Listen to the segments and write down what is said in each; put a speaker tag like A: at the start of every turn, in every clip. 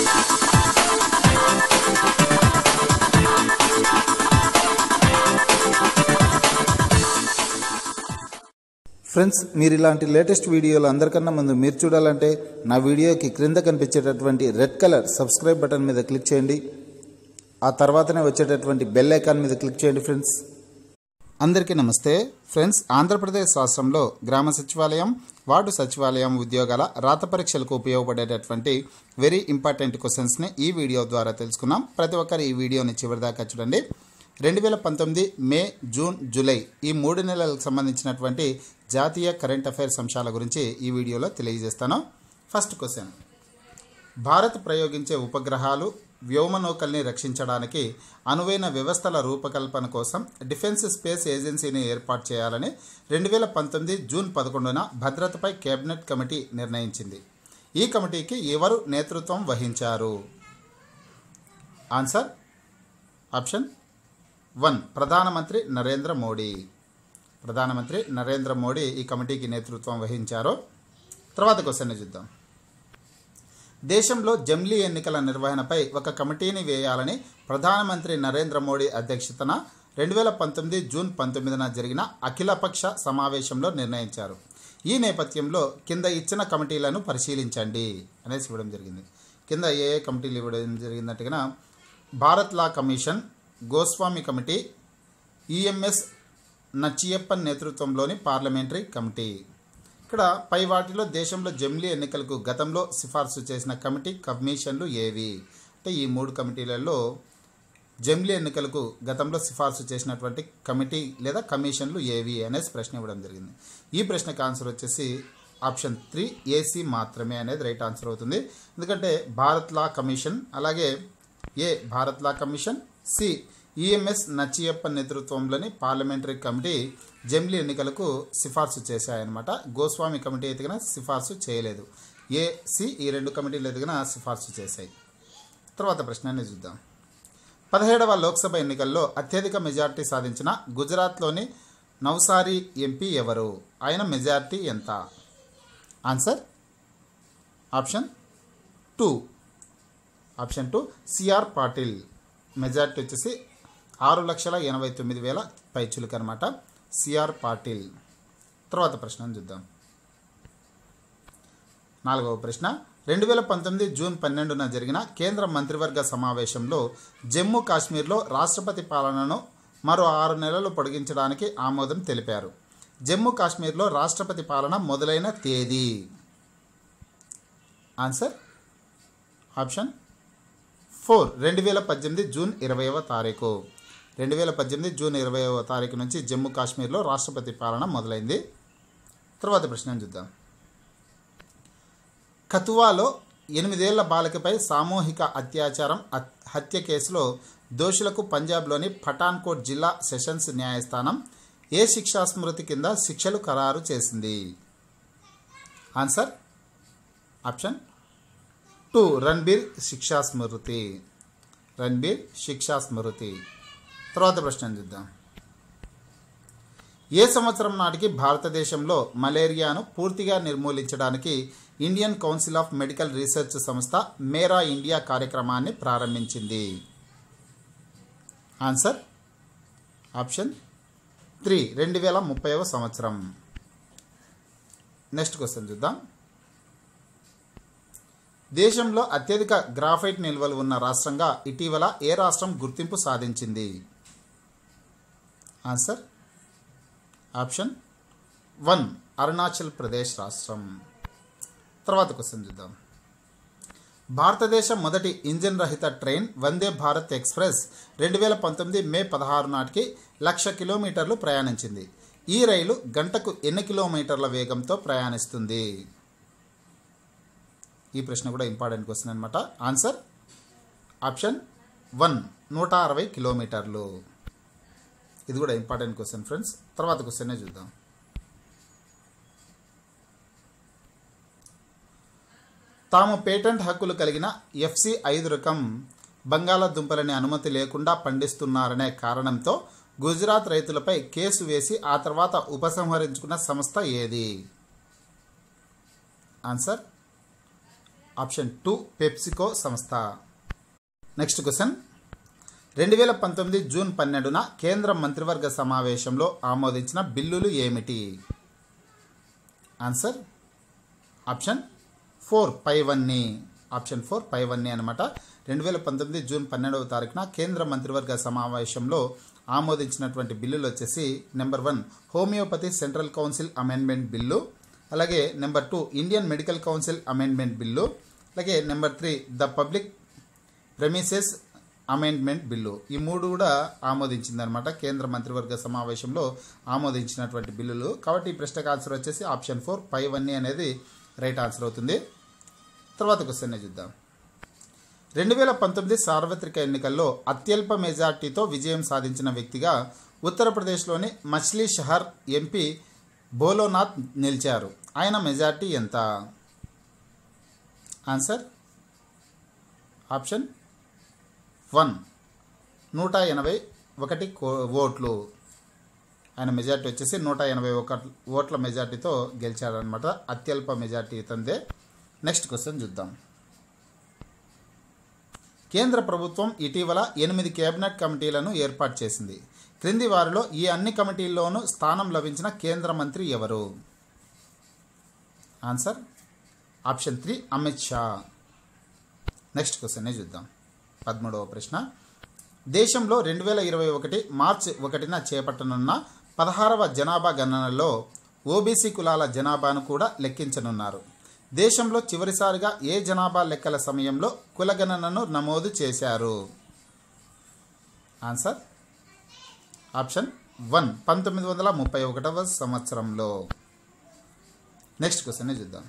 A: friends మీరు ఇలాంటి latest వీడియోలు అందరికన్నా ముందు మీరు చూడాలంటే నా వీడియోకి క్రింద కనిపించేటటువంటి రెడ్ కలర్ సబ్స్క్రైబ్ బటన్ మీద క్లిక్ చేయండి ఆ తర్వాతనే వచ్చేటటువంటి బెల్ ఐకాన్ మీద క్లిక్ చేయండి ఫ్రెండ్స్ అందరికీ నమస్తే ఫ్రెండ్స్ ఆంధ్రప్రదేశ్ రాష్ట్రంలో గ్రామ సచివాలయం వార్డు సచివాలయం ఉద్యోగాల రాత పరీక్షలకు ఉపయోగపడేటటువంటి వెరీ ఇంపార్టెంట్ క్వశ్చన్స్ని ఈ వీడియో ద్వారా తెలుసుకున్నాం ప్రతి ఒక్కరు ఈ వీడియోని చివరిదాకా చూడండి రెండు వేల పంతొమ్మిది మే జూన్ జూలై ఈ మూడు నెలలకు సంబంధించినటువంటి జాతీయ కరెంట్ అఫైర్స్ అంశాల గురించి ఈ వీడియోలో తెలియజేస్తాను ఫస్ట్ క్వశ్చన్ భారత్ ప్రయోగించే ఉపగ్రహాలు వ్యోమనౌకల్ని రక్షించడానికి అనువైన వ్యవస్థల రూపకల్పన కోసం డిఫెన్స్ స్పేస్ ఏజెన్సీని ఏర్పాటు చేయాలని రెండు వేల పంతొమ్మిది జూన్ పదకొండున భద్రతపై కేబినెట్ కమిటీ నిర్ణయించింది ఈ కమిటీకి ఎవరు నేతృత్వం వహించారు ఆన్సర్ ఆప్షన్ వన్ ప్రధానమంత్రి నరేంద్ర మోడీ ప్రధానమంత్రి నరేంద్ర మోడీ ఈ కమిటీకి నేతృత్వం వహించారు తర్వాత క్వశ్చన్ చూద్దాం దేశంలో జమ్లీ ఎన్నికల నిర్వహణపై ఒక కమిటీని వేయాలని ప్రధానమంత్రి నరేంద్ర మోడీ అధ్యక్షతన రెండు వేల పంతొమ్మిది జూన్ పంతొమ్మిదిన జరిగిన అఖిలపక్ష సమావేశంలో నిర్ణయించారు ఈ నేపథ్యంలో కింద ఇచ్చిన కమిటీలను పరిశీలించండి అనేసి ఇవ్వడం జరిగింది కింద ఏ ఏ కమిటీలు ఇవ్వడం జరిగిందంటే Bharat law commission Goswami committee EMS Natchiappan నేతృత్వంలోని పార్లమెంటరీ కమిటీ ఇక్కడ పై వాటిలో దేశంలో జమిలీ ఎన్నికలకు గతంలో సిఫార్సు చేసిన కమిటీ కమిషన్లు ఏవి అంటే ఈ మూడు కమిటీలలో జమిలీ ఎన్నికలకు గతంలో సిఫార్సు చేసినటువంటి కమిటీ లేదా కమిషన్లు ఏవి అనేసి ప్రశ్న ఇవ్వడం జరిగింది ఈ ప్రశ్నకు ఆన్సర్ వచ్చేసి ఆప్షన్ త్రీ ఏసీ మాత్రమే అనేది రైట్ ఆన్సర్ అవుతుంది ఎందుకంటే భారత్ లా కమిషన్ అలాగే A Bharat law commission C EMS Natchiappan నేతృత్వంలోని పార్లమెంటరీ కమిటీ జమిలీ ఎన్నికలకు సిఫార్సు చేశాయన్నమాట గోస్వామి కమిటీ ఎదిగిన సిఫార్సు చేయలేదు ఏ సి ఈ రెండు కమిటీలు ఎదిగిన సిఫార్సు చేశాయి తర్వాత ప్రశ్నని చూద్దాం పదిహేడవ లోక్సభ ఎన్నికల్లో అత్యధిక మెజార్టీ సాధించిన గుజరాత్లోని నవ్సారీ ఎంపీ ఎవరు ఆయన మెజార్టీ ఎంత answer option two option two CR Patil majority వచ్చేసి ఆరు లక్షల ఎనభై తొమ్మిది వేల పైచులకు అనమాట సిఆర్ పాటిల్ తర్వాత ప్రశ్న చూద్దాం నాలుగవ ప్రశ్న రెండు వేల పంతొమ్మిది జూన్ పన్నెండున జరిగిన కేంద్ర మంత్రివర్గ సమావేశంలో జమ్మూ కాశ్మీర్లో రాష్ట్రపతి పాలనను మరో ఆరు నెలలు పొడిగించడానికి ఆమోదం తెలిపారు జమ్మూ కాశ్మీర్లో రాష్ట్రపతి పాలన మొదలైన తేదీ ఆన్సర్ ఆప్షన్ ఫోర్ రెండు వేల పద్దెనిమిది జూన్ ఇరవైవ తారీఖు రెండు వేల పద్దెనిమిది జూన్ ఇరవైవ తారీఖు నుంచి జమ్మూ కాశ్మీర్లో రాష్ట్రపతి పాలన మొదలైంది తర్వాత ప్రశ్న చూద్దాం కతువాలో ఎనిమిదేళ్ల బాలికపై సామూహిక అత్యాచారం హత్య కేసులో దోషులకు పంజాబ్లోని పఠాన్కోట్ జిల్లా సెషన్స్ న్యాయస్థానం ఏ శిక్షా స్మృతి కింద శిక్షలు ఖరారు చేసింది ఆన్సర్ ఆప్షన్ టూ రణ్బీర్ శిక్షా స్మృతి రణ్బీర్ శిక్షా స్మృతి తర్వాత ప్రశ్న చూద్దాం ఏ సంవత్సరం నాటికి భారతదేశంలో మలేరియాను పూర్తిగా నిర్మూలించడానికి Indian council of medical research సంస్థ మేరా ఇండియా కార్యక్రమాన్ని ప్రారంభించింది ఆన్సర్ ఆప్షన్ త్రీ రెండు వేల ముప్పైవ సంవత్సరం నెక్స్ట్ క్వశ్చన్ చూద్దాం దేశంలో అత్యధిక గ్రాఫైట్ నిల్వలు ఉన్న రాష్ట్రంగా ఇటీవల ఏ రాష్ట్రం గుర్తింపు సాధించింది answer option one Arunachal Pradesh రాష్ట్రం తర్వాత క్వశ్చన్ చూద్దాం భారతదేశ మొదటి ఇంజిన్ రహిత ట్రైన్ వందే భారత్ ఎక్స్ప్రెస్ రెండు వేల పంతొమ్మిది మే పదహారు నాటికి లక్ష కిలోమీటర్లు ప్రయాణించింది ఈ రైలు గంటకు ఎన్ని కిలోమీటర్ల వేగంతో ప్రయాణిస్తుంది ఈ ప్రశ్న కూడా ఇంపార్టెంట్ క్వశ్చన్ అనమాట ఆన్సర్ ఆప్షన్ వన్ నూట అరవై కిలోమీటర్లు ఇది కూడా ఇంపార్టెంట్ క్వశ్చన్ ఫ్రెండ్స్ తర్వాత క్వశ్చనే చూద్దాం తాము పేటెంట్ హక్కులు కలిగిన ఎఫ్సి ఐదు రకం బంగాళాదుంపలని అనుమతి లేకుండా పండిస్తున్నారనే కారణంతో గుజరాత్ రైతులపై కేసు వేసి ఆ తర్వాత ఉపసంహరించుకున్న సంస్థ ఏది ఆన్సర్ ఆప్షన్ టూ పెప్సికో సంస్థ నెక్స్ట్ క్వశ్చన్ రెండు వేల పంతొమ్మిది జూన్ పన్నెండున కేంద్ర మంత్రివర్గ సమావేశంలో ఆమోదించిన బిల్లులు ఏమిటి ఆన్సర్ ఆప్షన్ ఫోర్ పైవన్నీ ఆప్షన్ ఫోర్ పైవన్నీ అనమాట రెండు వేల పంతొమ్మిది జూన్ పన్నెండవ తారీఖున కేంద్ర మంత్రివర్గ సమావేశంలో ఆమోదించినటువంటి బిల్లులు వచ్చేసి number one homeopathy central council amendment bill అలాగే number two Indian medical council amendment bill అలాగే number three the public premises amendment bill ఈ మూడు కూడా ఆమోదించిందనమాట కేంద్ర మంత్రివర్గ సమావేశంలో ఆమోదించినటువంటి బిల్లులు కాబట్టి ఈ ప్రశ్నకు ఆన్సర్ వచ్చేసి ఆప్షన్ ఫోర్ పైవన్నీ అనేది రైట్ ఆన్సర్ అవుతుంది తర్వాత క్వశ్చన్ చూద్దాం రెండు వేల పంతొమ్మిది సార్వత్రిక ఎన్నికల్లో అత్యల్ప మెజార్టీతో విజయం సాధించిన వ్యక్తిగా ఉత్తరప్రదేశ్లోని మచ్లీ షహర్ ఎంపీ బోలోనాథ్ నిలిచారు ఆయన మెజార్టీ ఎంత ఆన్సర్ ఆప్షన్ వన్ నూట ఎనభై ఒకటి కో- ఓట్లు ఆయన మెజార్టీ వచ్చేసి నూట ఎనభై ఒక ఓట్ల మెజార్టీతో గెలిచాడనమాట అత్యల్ప మెజార్టీ ఇతందే నెక్స్ట్ క్వశ్చన్ చూద్దాం కేంద్ర ప్రభుత్వం ఇటీవల ఎనిమిది కేబినెట్ కమిటీలను ఏర్పాటు చేసింది క్రింది వారిలో ఈ అన్ని కమిటీల్లోనూ స్థానం లభించిన కేంద్ర మంత్రి ఎవరు answer option three Amit Shah next question చూద్దాం పదమూడవ ప్రశ్న దేశంలో రెండు వేల ఇరవై ఒకటి మార్చి ఒకటిన చేపట్టనున్న పదహారవ జనాభా గణనలో ఓబీసీ కులాల జనాభాను కూడా లెక్కించనున్నారు దేశంలో చివరిసారిగా ఏ జనాభా లెక్కల సమయంలో కుల గణనను నమోదు చేశారు ఆన్సర్ ఆప్షన్ వన్ పంతొమ్మిది వందల ముప్పై ఒకటవ సంవత్సరంలో నెక్స్ట్ క్వశ్చన్ చూద్దాం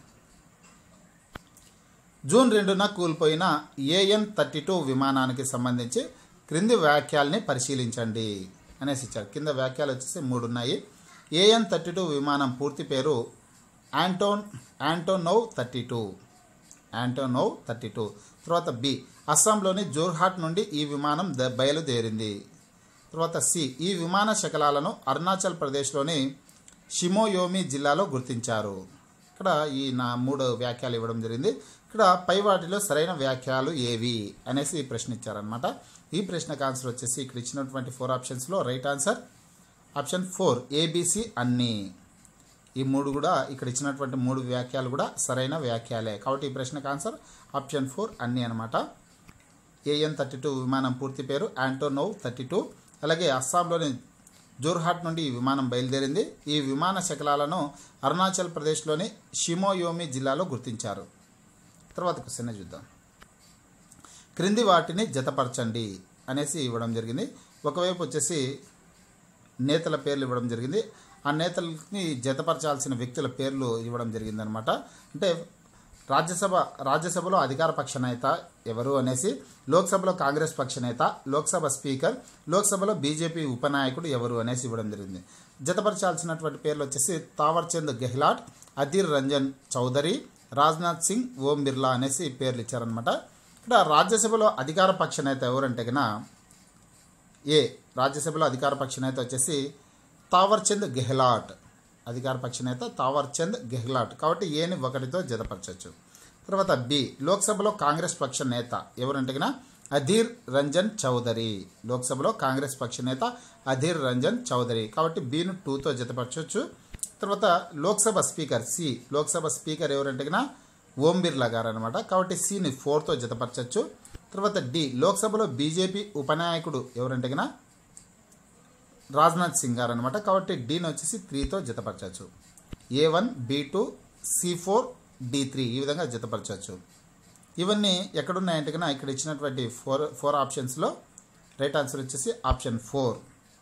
A: జూన్ రెండున కూలిపోయిన ఏఎన్ థర్టీ టూ విమానానికి సంబంధించి క్రింది వ్యాఖ్యల్ని పరిశీలించండి అనేసి ఇచ్చారు కింద వ్యాఖ్యలు వచ్చేసి మూడు ఉన్నాయి ఏఎన్ థర్టీ టూ విమానం పూర్తి పేరు Anton Antonov thirty two Antonov thirty two తర్వాత బి అస్సాంలోని జోర్హాట్ నుండి ఈ విమానం ద బయలుదేరింది తర్వాత సి ఈ విమాన శకలాలను అరుణాచల్ ప్రదేశ్లోని షిమోయోమి జిల్లాలో గుర్తించారు ఇక్కడ ఈ నా మూడు వ్యాఖ్యలు ఇవ్వడం జరిగింది ఇక్కడ పై వాటిలో సరైన వ్యాఖ్యలు ఏవి అనేసి ఈ ప్రశ్న ఇచ్చారనమాట ఈ ప్రశ్నకు ఆన్సర్ వచ్చేసి ఇక్కడ ఇచ్చినటువంటి ఫోర్ ఆప్షన్స్లో right answer option four ABC అన్నీ ఈ మూడు కూడా ఇక్కడ ఇచ్చినటువంటి మూడు వ్యాఖ్యలు కూడా సరైన వ్యాఖ్యలే కాబట్టి ఈ ప్రశ్నకు ఆన్సర్ ఆప్షన్ ఫోర్ అన్నీ అనమాట ఏఎన్ థర్టీ టూ విమానం పూర్తి పేరు యాంటోనోవ్ థర్టీ టూ అలాగే అస్సాంలోని జోర్హాట్ నుండి ఈ విమానం బయలుదేరింది ఈ విమాన శకలాలను అరుణాచల్ ప్రదేశ్లోని షిమోయోమి జిల్లాలో గుర్తించారు తర్వాత క్వశ్చన్ చూద్దాం క్రింది వాటిని జతపరచండి అనేసి ఇవ్వడం జరిగింది ఒకవైపు వచ్చేసి నేతల పేర్లు ఇవ్వడం జరిగింది ఆ నేతల్ని జతపరచాల్సిన వ్యక్తుల పేర్లు ఇవ్వడం జరిగిందనమాట అంటే రాజ్యసభ రాజ్యసభలో అధికార పక్ష నేత ఎవరు అనేసి లోక్సభలో కాంగ్రెస్ పక్ష నేత లోక్సభ స్పీకర్ లోక్సభలో బీజేపీ ఉపనాయకుడు ఎవరు అనేసి ఇవ్వడం జరిగింది జతపరచాల్సినటువంటి పేర్లు వచ్చేసి తావర్చంద్ గెహ్లాట్ అధీర్ రంజన్ చౌదరి రాజ్నాథ్ సింగ్ ఓం బిర్లా అనేసి పేర్లు ఇచ్చారనమాట ఇక్కడ రాజ్యసభలో అధికార పక్ష నేత ఎవరంటే కన్నా ఏ రాజ్యసభలో అధికార పక్ష నేత వచ్చేసి తావర్చంద్ గెహ్లాట్ అధికార పక్ష నేత తావర్చంద్ గెహ్లాట్ కాబట్టి ఏని ఒకటితో జతపరచచ్చు తర్వాత బి లోక్సభలో కాంగ్రెస్ పక్ష నేత ఎవరంటే కన్నా అధీర్ రంజన్ చౌదరి లోక్సభలో కాంగ్రెస్ పక్ష నేత అధీర్ రంజన్ చౌదరి కాబట్టి బీను టూతో జతపరచవచ్చు తర్వాత Lok Sabha speaker C Lok Sabha speaker ఎవరంటే కన్నా ఓం బిర్లా గారు అనమాట కాబట్టి సిని ఫోర్తో జతపరచచ్చు తర్వాత డి లోక్సభలో బీజేపీ ఉపనాయకుడు ఎవరంటే కన్నా రాజ్నాథ్ సింగ్ గారు అనమాట కాబట్టి డీని వచ్చేసి త్రీతో జతపరచచ్చు A one B two C four D three ఈ విధంగా జతపరచచ్చు ఇవన్నీ ఎక్కడున్నాయంటే కన్నా ఇక్కడ ఇచ్చినటువంటి ఫోర్ ఫోర్ ఆప్షన్స్లో రైట్ ఆన్సర్ వచ్చేసి option four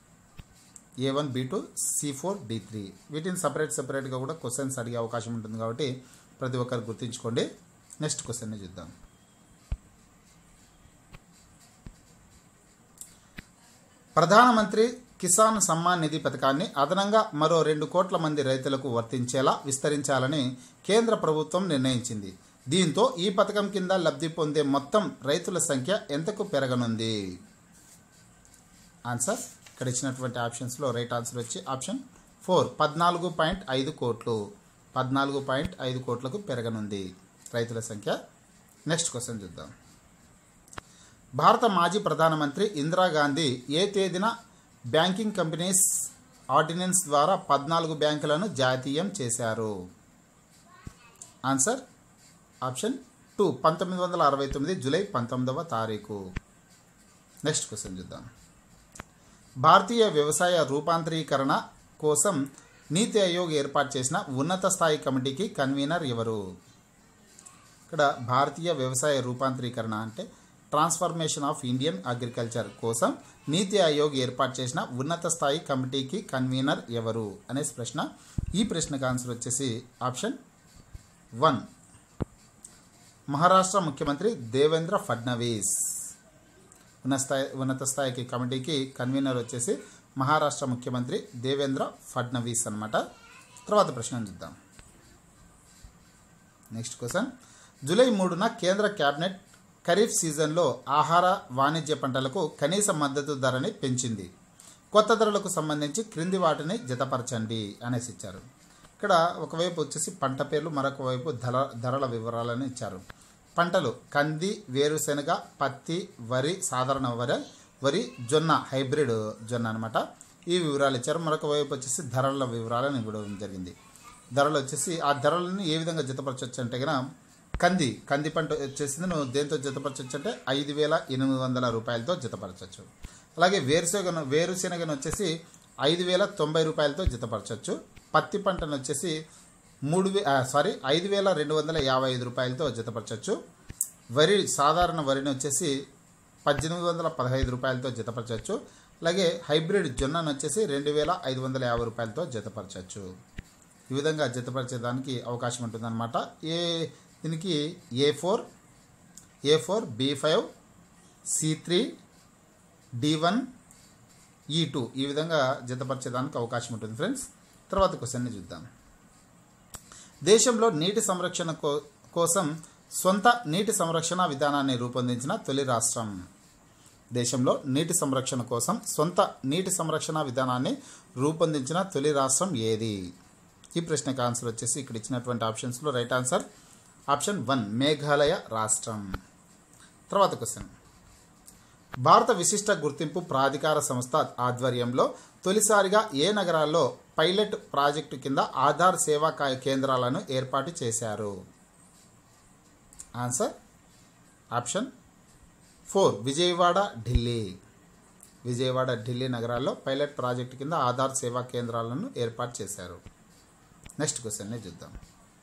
A: A one B two C four D three వీటిని సపరేట్ సపరేట్గా కూడా క్వశ్చన్స్ అడిగే అవకాశం ఉంటుంది కాబట్టి ప్రతి ఒక్కరు గుర్తుంచుకోండి నెక్స్ట్ క్వశ్చన్ని చూద్దాం ప్రధానమంత్రి కిసాన్ సమ్మాన్ నిధి పథకాన్ని అదనంగా మరో రెండు కోట్ల మంది రైతులకు వర్తించేలా విస్తరించాలని కేంద్ర ప్రభుత్వం నిర్ణయించింది దీంతో ఈ పథకం కింద లబ్ధి పొందే మొత్తం రైతుల సంఖ్య ఎంతకు పెరగనుంది ఆన్సర్ ఇక్కడ ఇచ్చినటువంటి ఆప్షన్స్లో రైట్ ఆన్సర్ వచ్చి ఆప్షన్ ఫోర్ పద్నాలుగు పాయింట్ ఐదు కోట్లు పద్నాలుగు పాయింట్ ఐదు కోట్లకు పెరగనుంది రైతుల సంఖ్య నెక్స్ట్ క్వశ్చన్ చూద్దాం భారత మాజీ ప్రధానమంత్రి ఇందిరాగాంధీ ఏ తేదీన బ్యాంకింగ్ కంపెనీస్ ఆర్డినెన్స్ ద్వారా పద్నాలుగు బ్యాంకులను జాతీయం చేశారు ఆన్సర్ ఆప్షన్ టూ పంతొమ్మిది వందల అరవై తొమ్మిది జూలై పంతొమ్మిదవ తారీఖు నెక్స్ట్ క్వశ్చన్ చూద్దాం భారతీయ వ్యవసాయ రూపాంతరీకరణ కోసం నీతి ఆయోగ్ ఏర్పాటు చేసిన ఉన్నత స్థాయి కమిటీకి కన్వీనర్ ఎవరు ఇక్కడ భారతీయ వ్యవసాయ రూపాంతరీకరణ అంటే ట్రాన్స్ఫర్మేషన్ ఆఫ్ ఇండియన్ అగ్రికల్చర్ కోసం నీతి ఆయోగ్ ఏర్పాటు చేసిన ఉన్నత స్థాయి కమిటీకి కన్వీనర్ ఎవరు అనే ప్రశ్న ఈ ప్రశ్నకు ఆన్సర్ వచ్చేసి ఆప్షన్ వన్ మహారాష్ట్ర ముఖ్యమంత్రి దేవేంద్ర ఫడ్నవీస్ ఉన్నత స్థాయి ఉన్నత స్థాయికి కమిటీకి కన్వీనర్ వచ్చేసి మహారాష్ట్ర ముఖ్యమంత్రి దేవేంద్ర ఫడ్నవీస్ అనమాట తర్వాత ప్రశ్న చూద్దాం నెక్స్ట్ క్వశ్చన్ జూలై మూడున కేంద్ర కేబినెట్ ఖరీఫ్ సీజన్లో ఆహార వాణిజ్య పంటలకు కనీస మద్దతు ధరని పెంచింది కొత్త ధరలకు సంబంధించి క్రింది వాటిని జతపరచండి అనేసి ఇచ్చారు ఇక్కడ ఒకవైపు వచ్చేసి పంట పేర్లు మరొక వైపు ధర ధరల వివరాలను ఇచ్చారు పంటలు కంది వేరుశెనగ పత్తి వరి సాధారణ వరి వరి జొన్న హైబ్రిడ్ జొన్న అనమాట ఈ వివరాలు ఇచ్చారు మరొక వైపు వచ్చేసి ధరల వివరాలను ఇవ్వడం జరిగింది ధరలు వచ్చేసి ఆ ధరలను ఏ విధంగా జతపరచవచ్చు అంటే కనుక కంది కంది పంట వచ్చేసింది నువ్వు దేంతో జతపరచవచ్చు అంటే ఐదు వేల ఎనిమిది వందల రూపాయలతో జతపరచవచ్చు అలాగే వేరుశెనగను వేరుశెనగను వచ్చేసి ఐదు వేల తొంభై రూపాయలతో జతపరచవచ్చు పత్తి పంటను వచ్చేసి మూడు వే సారీ ఐదు వేల రెండు వందల యాభై ఐదు రూపాయలతో జతపరచవచ్చు వరి సాధారణ వరిని వచ్చేసి పద్దెనిమిది వందల పదహైదు రూపాయలతో జతపరచవచ్చు అలాగే హైబ్రిడ్ జొన్నను వచ్చేసి రెండు వేల ఐదు వందల యాభై రూపాయలతో జతపరచవచ్చు ఈ విధంగా జతపరిచేదానికి అవకాశం ఉంటుందన్నమాట ఏ దీనికి A four A four B five C three D one E two ఈ విధంగా జతపరిచేదానికి అవకాశం ఉంటుంది ఫ్రెండ్స్ తర్వాత క్వశ్చన్ని చూద్దాం దేశంలో నీటి సంరక్షణ కో కోసం సొంత నీటి సంరక్షణ విధానాన్ని రూపొందించిన తొలి రాష్ట్రం దేశంలో నీటి సంరక్షణ కోసం సొంత నీటి సంరక్షణ విధానాన్ని రూపొందించిన తొలి రాష్ట్రం ఏది ఈ ప్రశ్నకు ఆన్సర్ వచ్చేసి ఇక్కడ ఇచ్చినటువంటి ఆప్షన్స్లో right answer option one Meghalaya రాష్ట్రం తర్వాత క్వశ్చన్ భారత విశిష్ట గుర్తింపు ప్రాధికార సంస్థ ఆధ్వర్యంలో తొలిసారిగా ఏ నగరాల్లో పైలట్ ప్రాజెక్టు కింద ఆధార్ సేవా కా- కేంద్రాలను ఏర్పాటు చేశారు answer option four Vijayawada Delhi Vijayawada Delhi నగరాల్లో పైలట్ ప్రాజెక్టు కింద ఆధార్ సేవా కేంద్రాలను ఏర్పాటు చేశారు నెక్స్ట్ క్వశ్చన్ని చూద్దాం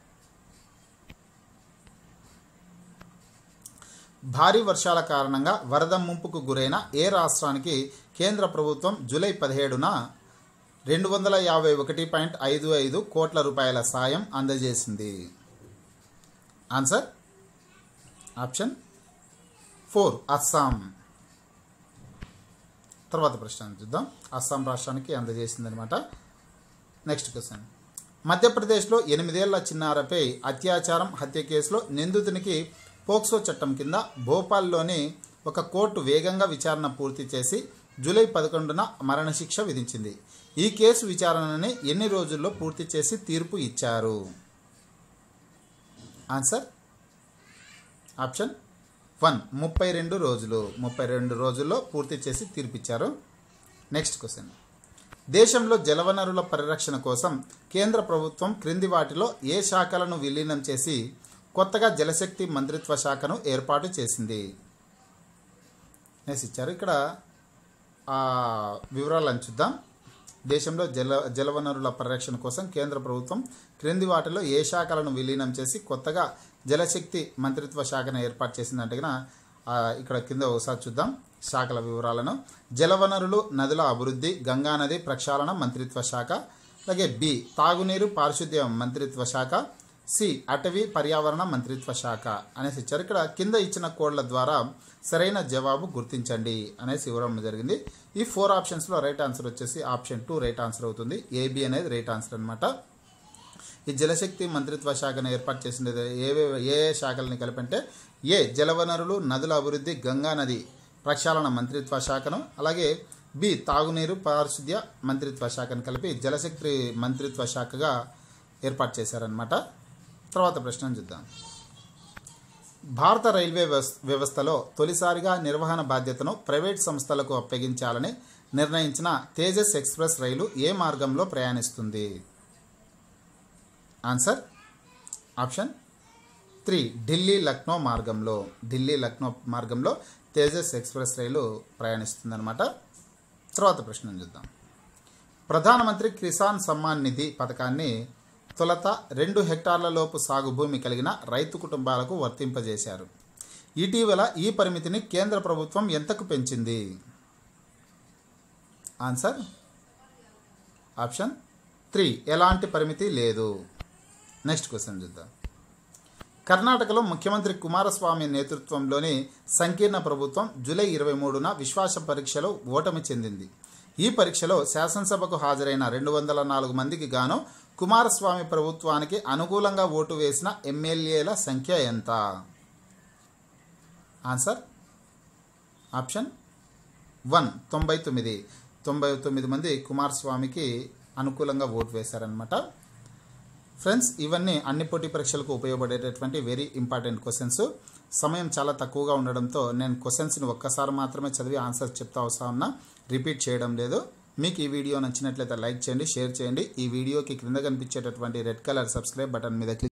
A: భారీ వర్షాల కారణంగా వరద ముంపుకు గురైన ఏ రాష్ట్రానికి కేంద్ర ప్రభుత్వం జూలై పదిహేడున రెండు వందల యాభై ఒకటి పాయింట్ ఐదు ఐదు కోట్ల రూపాయల సాయం అందజేసింది ఆన్సర్ ఆప్షన్ ఫోర్ అస్సాం తర్వాత ప్రశ్న చూద్దాం అస్సాం రాష్ట్రానికి అందజేసిందనమాట నెక్స్ట్ క్వశ్చన్ మధ్యప్రదేశ్లో ఎనిమిదేళ్ల చిన్నారపై అత్యాచారం హత్య కేసులో నిందితునికి పోక్సో చట్టం కింద భోపాల్లోని ఒక కోర్టు వేగంగా విచారణ పూర్తి చేసి జూలై పదకొండున మరణశిక్ష విధించింది ఈ కేసు విచారణని ఎన్ని రోజుల్లో పూర్తి చేసి తీర్పు ఇచ్చారు ఆన్సర్ ఆప్షన్ వన్ ముప్పై రెండు రోజులు ముప్పై రెండు రోజుల్లో పూర్తి చేసి తీర్పిచ్చారు నెక్స్ట్ క్వశ్చన్ దేశంలో జలవనరుల పరిరక్షణ కోసం కేంద్ర ప్రభుత్వం క్రింది వాటిలో ఏ శాఖలను విలీనం చేసి కొత్తగా జలశక్తి మంత్రిత్వ శాఖను ఏర్పాటు చేసింది నెక్స్ట్ ఇచ్చారు ఇక్కడ ఆ వివరాలను చూద్దాం దేశంలో జల జలవనరుల పరిరక్షణ కోసం కేంద్ర ప్రభుత్వం క్రింది వాటిలో ఏ శాఖలను విలీనం చేసి కొత్తగా జలశక్తి మంత్రిత్వ శాఖను ఏర్పాటు చేసిందంటే గన, ఆ, ఇక్కడ కింద ఒకసారి చూద్దాం శాఖల వివరాలను జలవనరులు నదుల అభివృద్ధి గంగానది ప్రక్షాళన మంత్రిత్వ శాఖ అలాగే బి తాగునీరు పారిశుద్ధ్య మంత్రిత్వ శాఖ సి అటవీ పర్యావరణ మంత్రిత్వ శాఖ అనేసి ఇచ్చారు ఇక్కడ కింద ఇచ్చిన కోడ్ల ద్వారా సరైన జవాబు గుర్తించండి అనేసి ఇవ్వడం జరిగింది ఈ ఫోర్ ఆప్షన్స్లో రైట్ ఆన్సర్ వచ్చేసి ఆప్షన్ టూ రైట్ ఆన్సర్ అవుతుంది ఏబి అనేది రైట్ ఆన్సర్ అనమాట ఈ జలశక్తి మంత్రిత్వ శాఖను ఏర్పాటు చేసినది ఏవే ఏ ఏ శాఖలని కలిపంటే ఏ జలవనరులు నదుల అభివృద్ధి గంగా నది ప్రక్షాళన మంత్రిత్వ శాఖను అలాగే బి తాగునీరు పారిశుద్ధ్య మంత్రిత్వ శాఖను కలిపి జలశక్తి మంత్రిత్వ శాఖగా ఏర్పాటు చేశారనమాట తర్వాత ప్రశ్న చూద్దాం భారత రైల్వే వ్యవస్- వ్యవస్థలో తొలిసారిగా నిర్వహణ బాధ్యతను ప్రైవేట్ సంస్థలకు అప్పగించాలని నిర్ణయించిన తేజస్ ఎక్స్ప్రెస్ రైలు ఏ మార్గంలో ప్రయాణిస్తుంది answer option three Delhi Lucknow మార్గంలో ఢిల్లీ లక్నో మార్గంలో తేజస్ ఎక్స్ప్రెస్ రైలు ప్రయాణిస్తుందన్నమాట తర్వాత ప్రశ్న చూద్దాం ప్రధానమంత్రి కిసాన్ సమ్మాన్ నిధి పథకాన్ని తొలత రెండు హెక్టార్ల లోపు సాగు భూమి కలిగిన రైతు కుటుంబాలకు వర్తింపజేశారు ఇటీవల ఈ పరిమితిని కేంద్ర ప్రభుత్వం ఎంతకు పెంచింది ఆన్సర్ ఆప్షన్ త్రీ ఎలాంటి పరిమితి లేదు నెక్స్ట్ క్వశ్చన్ చూద్దాం కర్ణాటకలో ముఖ్యమంత్రి కుమారస్వామి నేతృత్వంలోని సంకీర్ణ ప్రభుత్వం జూలై ఇరవై మూడున విశ్వాస పరీక్షలో ఓటమి చెందింది ఈ పరీక్షలో శాసనసభకు హాజరైన రెండు వందల నాలుగు మందికి గాను కుమారస్వామి ప్రభుత్వానికి అనుకూలంగా ఓటు వేసిన ఎమ్మెల్యేల సంఖ్య ఎంత ఆన్సర్ ఆప్షన్ వన్ తొంభై తొమ్మిది తొంభై తొమ్మిది మంది కుమారస్వామికి అనుకూలంగా ఓటు వేశారనమాట ఫ్రెండ్స్ ఇవన్నీ అన్ని పోటీ పరీక్షలకు ఉపయోగపడేటటువంటి వెరీ ఇంపార్టెంట్ క్వశ్చన్స్ సమయం చాలా తక్కువగా ఉండడంతో నేను క్వశ్చన్స్ని ఒక్కసారి మాత్రమే చదివి ఆన్సర్స్ చెప్తా వస్తా ఉన్నా రిపీట్ చేయడం లేదు మీకు ఈ వీడియో నచ్చినట్లయితే లైక్ చేయండి షేర్ చేయండి ఈ వీడియోకి క్రింద కనిపించేటటువంటి రెడ్ కలర్ సబ్స్క్రైబ్ బటన్ మీద క్లిక్